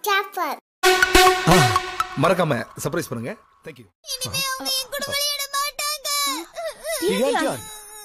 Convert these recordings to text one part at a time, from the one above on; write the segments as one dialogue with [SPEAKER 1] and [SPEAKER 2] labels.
[SPEAKER 1] ஜாஃபர்
[SPEAKER 2] ஆ, மறக்காம சர்ப்ரைஸ் பண்ணுங்க தேங்க்யூ
[SPEAKER 1] இனிமே அவங்க என் கூட விளையாட மாட்டாங்க
[SPEAKER 2] டியான் டியான்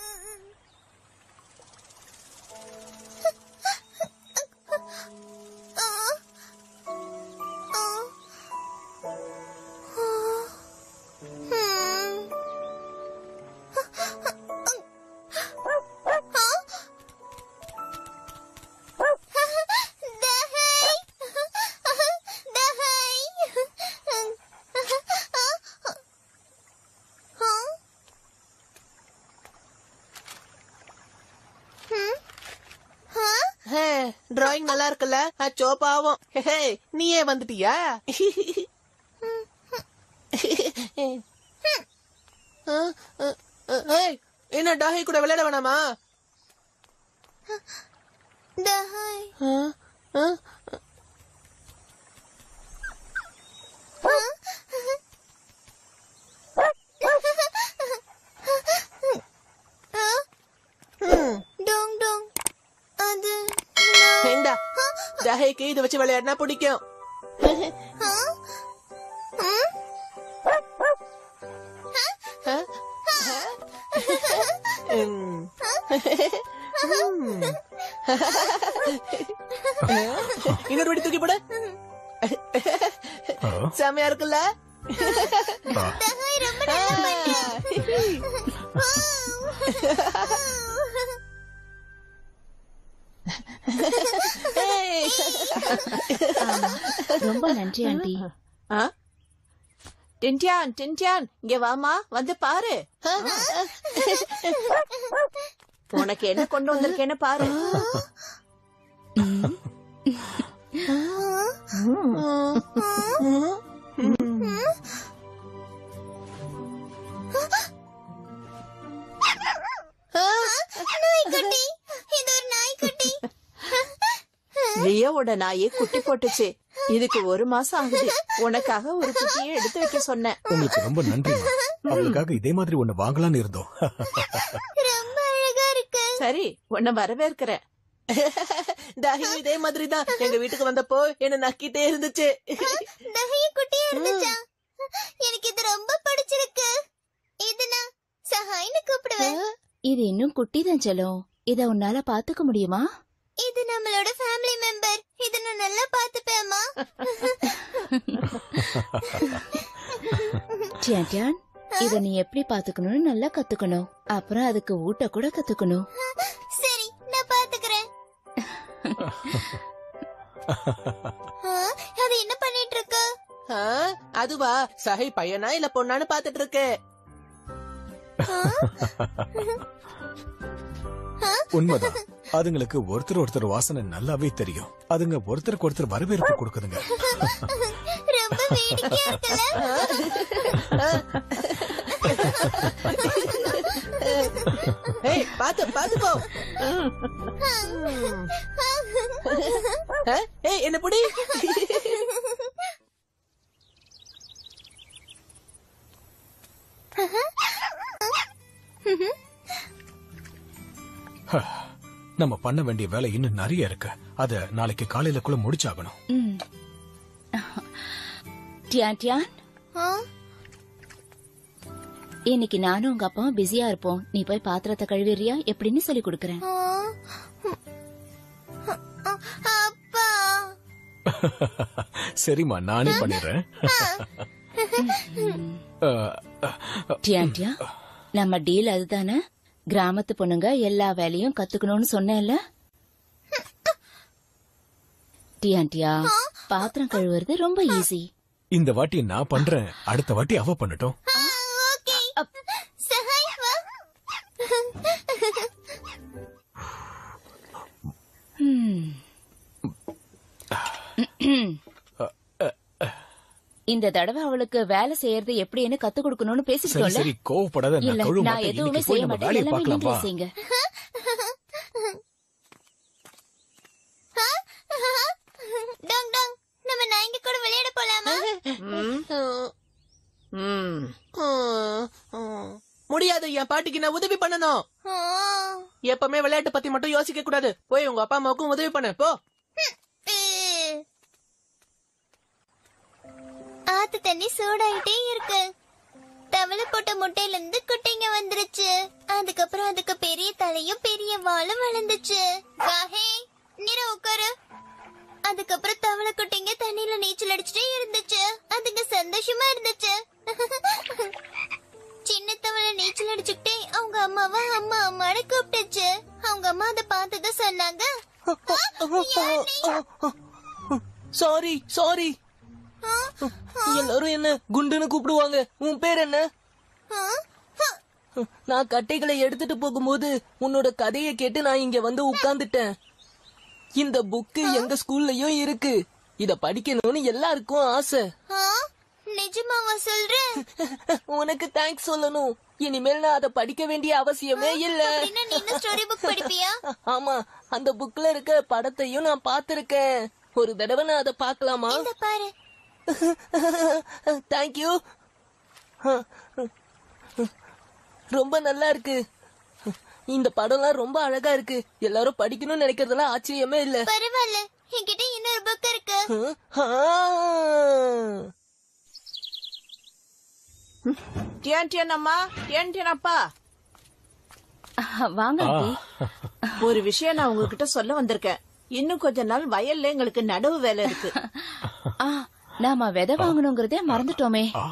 [SPEAKER 3] ஹே டிராயிங் நல்லா இருக்குல்ல அச்சோ பாவம் ஹே நீயே வந்துட்டியா ஆ, ஆ, ஆ, ஏய், என்ன டாஹி கூட விளையாட வேணாமா ஆ, ஆ, ம்.
[SPEAKER 1] டோங் டோங் அது
[SPEAKER 3] இந்தா டாஹிக்கு இது வச்சு விளையாடினா பிடிக்கும் ஆ? ம். ம். இன்னொரு வாட்டி தூக்கி போடு செமையா இருக்குல்ல ஏய்.
[SPEAKER 4] ரொம்ப நன்றி ஆண்டி
[SPEAKER 3] ஆ? டின்டியான் டின்டியான் இங்க வாமா வந்து பாரு உனக்கு என்ன கொண்டு வந்திருக்கேன்னு பாரு
[SPEAKER 1] நாய்க்குட்டி இது ஒரு நாய்க்குட்டி
[SPEAKER 3] லியோவோட நாயே குட்டி போட்டுச்சு இதுக்கு ஒரு மாசம் ஆகுது உனக்காக ஒரு குட்டியை எடுத்து வைக்க சொன்னேன்
[SPEAKER 2] உங்களுக்கு ரொம்ப நன்றி அவளுக்காக இதே மாதிரி ஒண்ணு வாங்கலாம்னு இருந்தோம்
[SPEAKER 1] ரொம்ப அழகா இருக்கு
[SPEAKER 3] சரி உன்னை வரவேற்கிறேன் தாஹியும் இதே மாதிரி தான் எங்க வீட்டுக்கு வந்தப்போ என்ன நக்கிட்டே இருந்துச்சு
[SPEAKER 1] தகைய குட்டியா இருந்துச்சா எனக்கு இது ரொம்ப பிடிச்சிருக்கு இது நான் சஹாய்னு கூப்பிடுவேன்
[SPEAKER 4] இது இன்னும் குட்டி தான் செல்லும் இத உன்னால பாத்துக்க முடியுமா
[SPEAKER 1] இது நம்மளோட ஃபேமிலி மெம்பர் இத நான் நல்லா பாத்துப்பேம்மா
[SPEAKER 4] டியான் டியான் இத நீ எப்படி பாத்துக்கணும்னு நல்லா கத்துக்கணும் அப்புறம் அதுக்கு ஊட்ட கூட கத்துக்கணும்
[SPEAKER 1] சரி நான் பாத்துக்கிறேன் ஆ, அது என்ன பண்ணிட்டு இருக்கு
[SPEAKER 3] ஆ, அதுவா சஹி பையனா இல்ல பொண்ணான்னு பாத்துட்டு இருக்கு
[SPEAKER 2] உண்மைதான் அதுங்களுக்கு ஒருத்தர் ஒருத்தர் வாசனை நல்லாவே தெரியும் அதுங்க ஒருத்தருக்கு ஒருத்தர் வரவேற்பு கொடுக்குதுங்க
[SPEAKER 1] ரொம்ப வேடிக்கையா இருக்குல்ல
[SPEAKER 3] ஏய் பாத்து பாத்துக்கோ ம். ஆ, ஏய் என்ன புடி
[SPEAKER 2] நம்ம பண்ண வேண்டிய வேலை இன்னும் நிறைய இருக்கு அத நாளைக்கு காலையிலக்குள்ள முடிச்சாகணும்
[SPEAKER 4] ம். டியான் டியான்
[SPEAKER 1] ஆ,
[SPEAKER 4] இன்னைக்கு நானும் உங்க அப்பாவும் பிஸியா இருப்போம் நீ போய் பாத்திரத்தை கழுவிறியா எப்படின்னு சொல்லி கொடுக்கறேன்
[SPEAKER 1] ஆ. அப்பா
[SPEAKER 2] சரிம்மா நானே பண்ணிடுறேன் அஹ்,
[SPEAKER 4] டியான் டியான் நம்ம டீல் அதுதானே கிராமத்து பொண்ணுங்க எல்லா வேலையும் கத்துக்கணும்னு சொன்னேன்ல டியான் டியா பாத்திரம் கழுவுறது ரொம்ப ஈஸி
[SPEAKER 2] இந்த வாட்டி நான் பண்றேன் அடுத்த வாட்டி அவ பண்ணட்டும்
[SPEAKER 1] ஆ, ஓகே சஹாய் வா
[SPEAKER 4] ஹம். இந்த தடவை அவளுக்கு வேலை செய்யறது எப்படின்னு கத்து கொடுக்கணும்னு
[SPEAKER 2] சரி
[SPEAKER 4] பேசிட்டோம்ல
[SPEAKER 2] சரி கோவப்படாத
[SPEAKER 4] இல்ல
[SPEAKER 2] நான் கழுவ
[SPEAKER 4] நான்
[SPEAKER 2] மாட்டேன்
[SPEAKER 4] எதுவுமே
[SPEAKER 2] இன்னைக்கு போய்
[SPEAKER 4] செய்ய
[SPEAKER 2] நம்ம
[SPEAKER 4] மாட்டேன்
[SPEAKER 2] வேலையை
[SPEAKER 4] எல்லாமே
[SPEAKER 2] பார்க்கலாம்
[SPEAKER 4] நீங்களே
[SPEAKER 2] வா
[SPEAKER 4] செய்யுங்க
[SPEAKER 1] டோங் டோங் நம்ம நாய்ங்க கூட விளையாட போலாமா
[SPEAKER 3] ம். ம். ம். ம். முடியாது என் பாட்டிக்கு நான் உதவி பண்ணணும்
[SPEAKER 1] ஆ.
[SPEAKER 3] எப்பவுமே விளையாட்டு பத்தி மட்டும் யோசிக்க கூடாது போய் உங்க அப்பா அம்மாவுக்கும் உதவி பண்ண போ
[SPEAKER 1] ம். ஆத்து தண்ணி சூடாயிட்டே இருக்கு தவளை போட்ட முட்டையில இருந்து குட்டைங்க வந்துருச்சு அதுக்கப்புறம் அதுக்கு பெரிய தலையும் பெரிய வாலும் வளர்ந்துச்சு காஹே நீர உட்காரு அதுக்கப்புறம் தவளை குட்டைங்க தண்ணியில நீச்சல் அடிச்சுட்டே இருந்துச்சு அதுங்க சந்தோஷமா இருந்துச்சு சின்ன தவளை நீச்சல் அடிச்சுக்கிட்டே அவங்க அம்மாவை அம்மா அம்மான்னு கூப்பிட்டுச்சு அவங்க அம்மா அதை பார்த்ததும் சொன்னாங்க
[SPEAKER 3] சாரி சாரி எல்லாரும் என்ன குண்டுன்னு கூப்பிடுவாங்க உன் பேர் என்ன நான் கட்டைகளை எடுத்துட்டு போகும்போது உன்னோட கதையை கேட்டு நான் இங்க வந்து உட்கார்ந்துட்டேன் இந்த புக்கு எங்க ஸ்கூல்லயும் இருக்கு இத படிக்கணும்னு எல்லாருக்கும் ஆசை
[SPEAKER 1] ஆ, நிஜமாவா சொல்ற
[SPEAKER 3] உனக்கு தேங்க்ஸ் சொல்லணும் இனிமேல் நான் அதை படிக்க வேண்டிய அவசியமே இல்ல
[SPEAKER 1] அப்படின்னா நீனும் ஸ்டோரி புக் படிப்பியா
[SPEAKER 3] ஆமா அந்த புக்ல இருக்க படத்தையும் நான் பார்த்திருக்கேன் ஒரு தடவை நான் அதை பார்க்கலாமா
[SPEAKER 1] இந்த பாரு
[SPEAKER 3] தேங்க்யூ ரொம்ப நல்லா இருக்கு இந்த படம்லாம் ரொம்ப அழகா இருக்கு எல்லாரும் படிக்கணும்னு நினைக்கிறதுலாம் ஆச்சரியமே இல்ல
[SPEAKER 1] பரவாயில்ல என்கிட்ட இன்னொரு புக் இருக்கு
[SPEAKER 3] ஆ.
[SPEAKER 5] டியன் டியன் அம்மா டியன் டியன் அப்பா
[SPEAKER 4] வாங்க
[SPEAKER 2] ஆ,
[SPEAKER 4] ஆண்டி
[SPEAKER 5] ஒரு விஷயம் நான் உங்ககிட்ட சொல்ல வந்திருக்கேன் இன்னும் கொஞ்ச நாள் வயல்ல எங்களுக்கு நடவு வேலை இருக்கு
[SPEAKER 4] ஆ நாம விதை வாங்கணுங்கிறதே மறந்துட்டோமே
[SPEAKER 2] ஆ,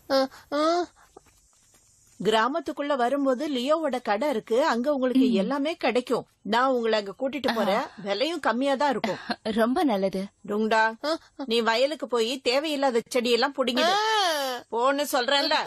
[SPEAKER 5] கிராமத்துக்குள்ள வரும்போது லியோவோட கடை இருக்கு அங்க உங்களுக்கு எல்லாமே கிடைக்கும் நான் உங்களை அங்க கூட்டிட்டு போறேன் விலையும் கம்மியா தான் இருக்கும்
[SPEAKER 4] ரொம்ப நல்லது
[SPEAKER 5] டுங்டா நீ வயலுக்கு போய் தேவையில்லாத செடியெல்லாம் புடிங்கிடு போன்னு சொல்றேன்ல